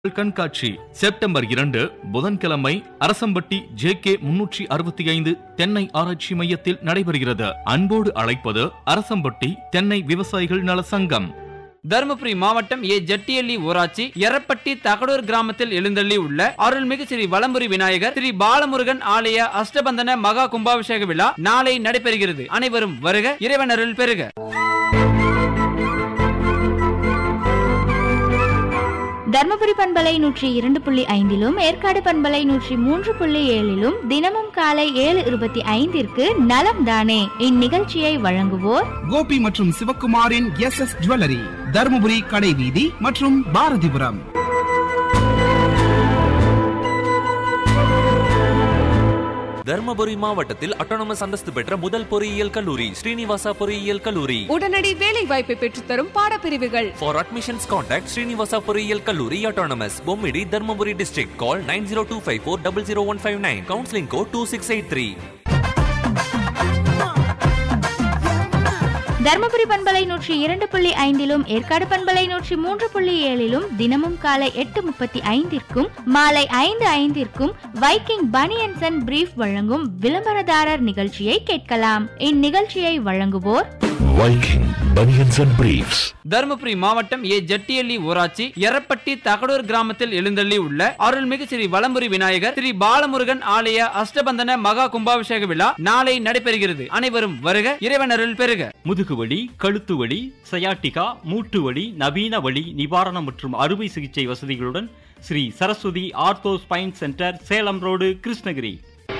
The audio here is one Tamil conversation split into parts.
கண்காட்சி செப்டம்பர் இரண்டு புதன்கிழமை அரசம்பட்டி ஜே கே முன்னூற்றி அறுபத்தி ஐந்து தென்னை ஆராய்ச்சி மையத்தில் நடைபெறுகிறது அன்போடு அழைப்பது அரசம்பட்டி தென்னை விவசாயிகள் நல சங்கம் தருமபுரி மாவட்டம் ஏ ஜட்டியள்ளி ஊராட்சி எரப்பட்டி தகடூர் கிராமத்தில் எழுந்தள்ளி உள்ள அருள்மிகு ஸ்ரீ வலம்புரி விநாயகர் ஸ்ரீ பாலமுருகன் ஆலய அஷ்டபந்தன மகா கும்பாபிஷேக விழா நாளை நடைபெறுகிறது அனைவரும் வருக இறைவன் அருள் பெறுக தர்மபுரி பண்பலை நூற்றி இரண்டு புள்ளி ஐந்திலும் ஏற்காடு பண்பலை நூற்றி மூன்று புள்ளி ஏழிலும் தினமும் காலை ஏழு இருபத்தி ஐந்திற்கு நலம் தானே இந்நிகழ்ச்சியை வழங்குவோர் கோபி மற்றும் சிவக்குமாரின் எஸ் எஸ் ஜுவல்லரி தருமபுரி கடை வீதி மற்றும் பாரதிபுரம் தர்மபுரி மாவட்டத்தில் அட்டானமஸ் அந்தஸ்து பெற்ற முதல் பொறியியல் கல்லூரி ஸ்ரீனிவாசா பொறியியல் கல்லூரி உடனடி வேலை வாய்ப்பை பெற்றுத்தரும் பாடப்பிரிவுகள் For admissions, contact Srinivasa பொறியியல் கல்லூரி autonomous Bommidi Dharmapuri district. Call 90254 Counseling code 2683. Dharmapuri பண்பலை நூற்றி இரண்டு புள்ளி ஐந்திலும் ஏற்காடு பண்பலை நூற்றி மூன்று புள்ளி ஏழிலும் தினமும் காலை எட்டு முப்பத்தி ஐந்திற்கும் மாலை ஐந்து ஐந்திற்கும் வைக்கிங் பனியன்சன் அண்ட் பிரீஃப் வழங்கும் விளம்பரதாரர் நிகழ்ச்சியை கேட்கலாம் இந்நிகழ்ச்சியை வழங்குவோர் Viking Bunions and Briefs. Dharmapuri மாவட்டம் ஏ ஜட்டியள்ளி ஊராட்சி எரப்பட்டி தகடூர் கிராமத்தில் எழுந்தள்ளி உள்ள அருள்மிகு ஸ்ரீ வலம்புரி விநாயகர் ஸ்ரீ பாலமுருகன் ஆலய அஷ்டபந்தன மகா கும்பாபிஷேக விழா நாளை நடைபெறுகிறது அனைவரும் வருக இறைவன் அருள் பெறுக முதுகுவலி கழுத்து வலி சயாட்டிகா மூட்டு வலி நவீன வலி நிவாரணம் மற்றும் அறுவை சிகிச்சை வசதிகளுடன் Sri Saraswathi ortho spine centre Salem road Krishnagiri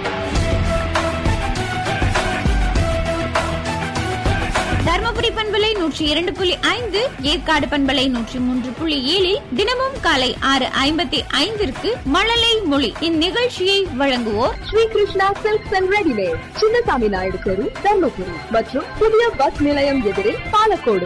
Dharmapuri பண்பலை நூற்றி இரண்டு புள்ளி ஐந்து ஏற்காடு பண்பலை நூற்றி மூன்று புள்ளி ஏழில் தினமும் காலை ஆறு ஐம்பத்தி ஐந்திற்கு மழலை மொழி இந்நிகழ்ச்சியை வழங்குவோர் Sri Krishna silks and readymade Chinnasamy Naidu தெரு தர்மபுரி மற்றும் புதிய பஸ் நிலையம் எதிரே பாலக்கோடு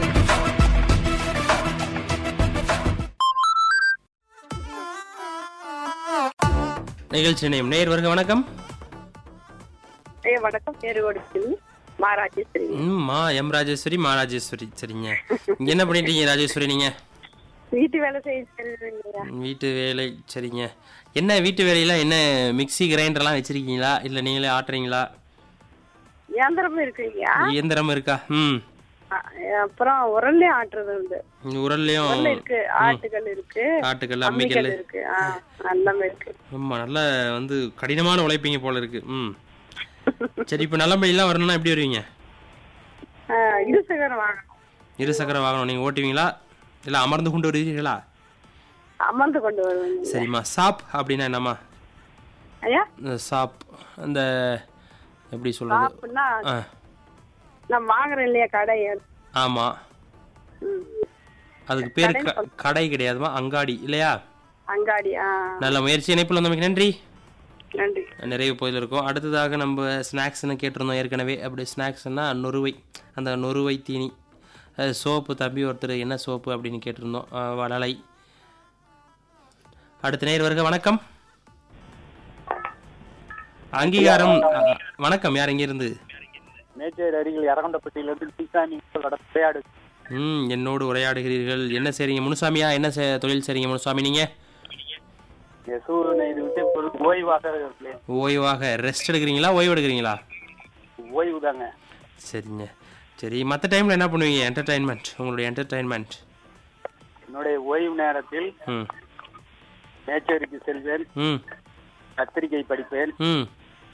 நிகழ்ச்சி நேம் நேர்வர்கள் வணக்கம் ஐயா வணக்கம் பேருகோடு மாராஜேஸ்வரி ம் மா எம் ராஜேஸ்வரி மா ராஜேஸ்வரி சரிங்க இங்க என்ன பண்ணிட்டீங்க ராஜேஸ்வரி நீங்க வீட்டு வேலை செய்ய வீட்டு வேலை சரிங்க என்ன வீட்டு வேலையெல்லாம் என்ன மிக்ஸி கிரைண்டர்லாம் வச்சிருக்கீங்களா இல்ல நீங்களே ஆட்டுறீங்களா இயந்திரமும் இருக்குங்கய்யா இயந்திரம் இருக்கா ம் அ- அப்புறம் உரல்லே ஆட்டுறது உண்டு உரல்லையும் உரல் இருக்கு ஆட்டுகள் இருக்கு ஆட்டுக்கல் அம்மிக்கல் அம்மிக்கல் இருக்கு ஆ, எல்லாமே இருக்கு ஆமா நல்ல வந்து கடினமான உழைப்பீங்க போல இருக்கு ம் சரி இப்போ நல்லபடியெல்லாம் வரணும்னா எப்படி வருவீங்க ஆ, இருசக்கரம் வாங்கணும் இரு சக்கர வாகனம் நீங்க ஓட்டுவீங்களா இல்ல அமர்ந்து கொண்டு வருவீங்களா அமர்ந்து கொண்டு வருவேன் சரிம்மா சாப் அப்படின்னா என்னம்மா ஐயா இந்த சாப் அந்த எப்படி சொல்றது அப்படின்னா ஆ நான் வாங்குறேன் இல்லையா கடை ஆமா ம். அதுக்கு பேர் கடைன்னு க- கடை கிடையாதுமா அங்காடி இல்லையா அங்காடி ஆ நல்ல முயற்சி இணைப்பில் வந்தமைக்கு நன்றி நன்றி நிறைவு போயில் இருக்கும் அடுத்ததாக நம்ம ஸ்நாக்ஸ்னு கேட்டிருந்தோம் ஏற்கனவே அப்படி ஸ்நாக்ஸ்னா நொறுவை அந்த நொறுவை தீனி அது சோப்பு தம்பி ஒருத்தர் என்ன சோப்பு அப்படின்னு கேட்டிருந்தோம் ஆ, வளலை அடுத்த நேர் வருக வணக்கம் அங்கீகாரம் ஆ, வணக்கம் யார் இங்கிருந்து மேச்சேரி அருகில் இறங்கண்டப்பட்டியிலிருந்து டிசானி உரையாடு ம் என்னோடு உரையாடுகிறீர்கள் என்ன செய்றீங்க முனுசாமியா என்ன செ- தொழில் செய்றீங்க முனுசாமி நீங்க சூழ்நிலை விட்டு இப்பொழுது ஓய்வாக இருக்கிறேன். ஓய்வாக ரெஸ்ட் எடுக்கிறீங்களா ஓய்வு எடுக்கிறீங்களா ஓய்வு தாங்க சரிங்க சரி மற்ற டைம்ல என்ன பண்ணுவீங்க என்டர்டைன்மெண்ட் உங்களுடைய என்டர்டைன்மெண்ட் என்னுடைய ஓய்வு நேரத்தில் ம் மேச்சேரிக்கு செல்வேன் ம் பத்திரிகை படிப்பேன் ம்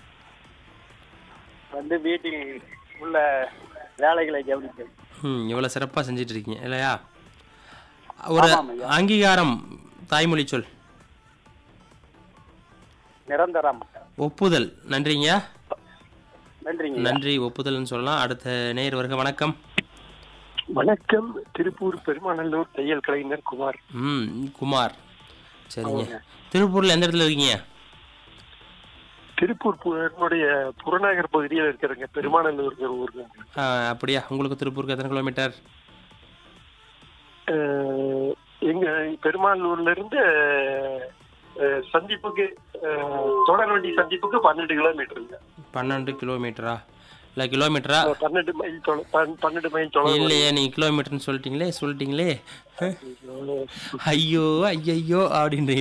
வந்து வீட்டில் உள்ள வேலைகளை கவனிப்பேன் ம் இவ்வளோ சிறப்பாக செஞ்சுட்டு இருக்கீங்க இல்லையா ஒரு ஆமாம் ஐயா. அங்கீகாரம் தாய்மொழி சொல் நிரந்தரம் ஒப்புதல் நன்றிங்க நன்றிங்க நன்றி ஒப்புதல்னு சொல்லலாம் அடுத்த நேர் வருக வணக்கம் வணக்கம் திருப்பூர் பெருமாநல்லூர் தையல் கலைஞர் குமார் ம் குமார் சரிங்க திருப்பூர்ல எந்த இடத்துல இருக்கீங்க திருப்பூர் பு- என்னுடைய புறநகர் பகுதியில் இருக்கிறங்க பெருமாநல்லூர் ஊருக்கு ஆ, அப்படியா உங்களுக்கு திருப்பூருக்கு எத்தனை கிலோமீட்டர் அஹ், எங்க பெருமாநல்லூர்ல இருந்து அஹ், சந்திப்புக்கு அஹ், தொடர் வண்டி சந்திப்புக்கு பன்னெண்டு கிலோமீட்டருங்க பன்னெண்டு கிலோமீட்டரா இல்லை கிலோமீட்டரா பன்னெண்டு மைல் தொலை பன்- பன்னெண்டு மைல் தொலை இல்லையே நீங்க கிலோமீட்டர்னு சொல்லிட்டீங்களே சொல்லிட்டீங்களே ஐயோ ஐயையோ அப்படின்றீங்க